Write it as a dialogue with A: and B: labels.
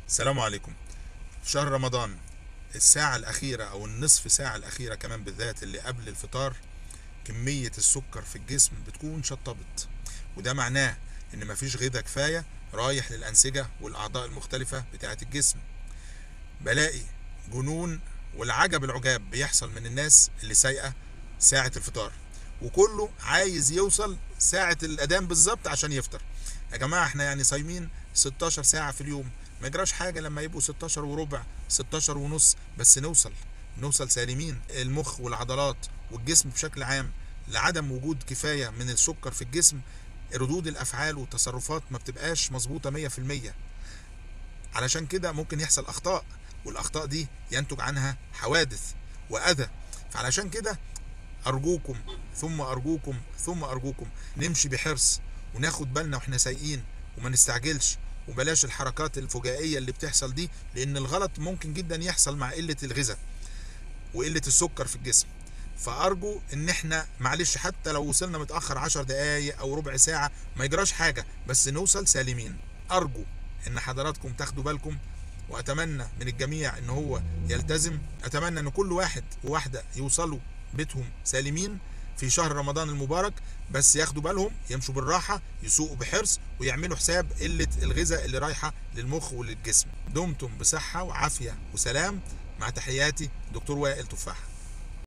A: السلام عليكم في شهر رمضان الساعة الأخيرة أو النصف ساعة الأخيرة كمان بالذات اللي قبل الفطار كمية السكر في الجسم بتكون شطبت وده معناه إن مفيش غذاء كفاية رايح للأنسجة والأعضاء المختلفة بتاعة الجسم بلاقي جنون والعجب العجاب بيحصل من الناس اللي سايقة ساعة الفطار وكله عايز يوصل ساعة الأذان بالظبط عشان يفطر يا جماعة احنا يعني صايمين 16 ساعة في اليوم ما يجراش حاجة لما يبقوا 16 وربع 16 ونص بس نوصل نوصل سالمين المخ والعضلات والجسم بشكل عام لعدم وجود كفاية من السكر في الجسم ردود الأفعال والتصرفات ما بتبقاش مظبوطة 100% علشان كده ممكن يحصل أخطاء والأخطاء دي ينتج عنها حوادث وأذى فعلشان كده أرجوكم ثم أرجوكم ثم أرجوكم نمشي بحرص وناخد بالنا واحنا سايقين وما نستعجلش وبلاش الحركات الفجائيه اللي بتحصل دي لان الغلط ممكن جدا يحصل مع قله الغذاء وقله السكر في الجسم فارجو ان احنا معلش حتى لو وصلنا متاخر عشر دقايق او ربع ساعه ما يجراش حاجه بس نوصل سالمين ارجو ان حضراتكم تاخدوا بالكم واتمنى من الجميع ان هو يلتزم اتمنى ان كل واحد وواحده يوصلوا بيتهم سالمين في شهر رمضان المبارك بس ياخدوا بالهم يمشوا بالراحة يسوقوا بحرص ويعملوا حساب قلة الغذاء اللي رايحة للمخ وللجسم دمتم بصحة وعافية وسلام مع تحياتي دكتور وائل تفاح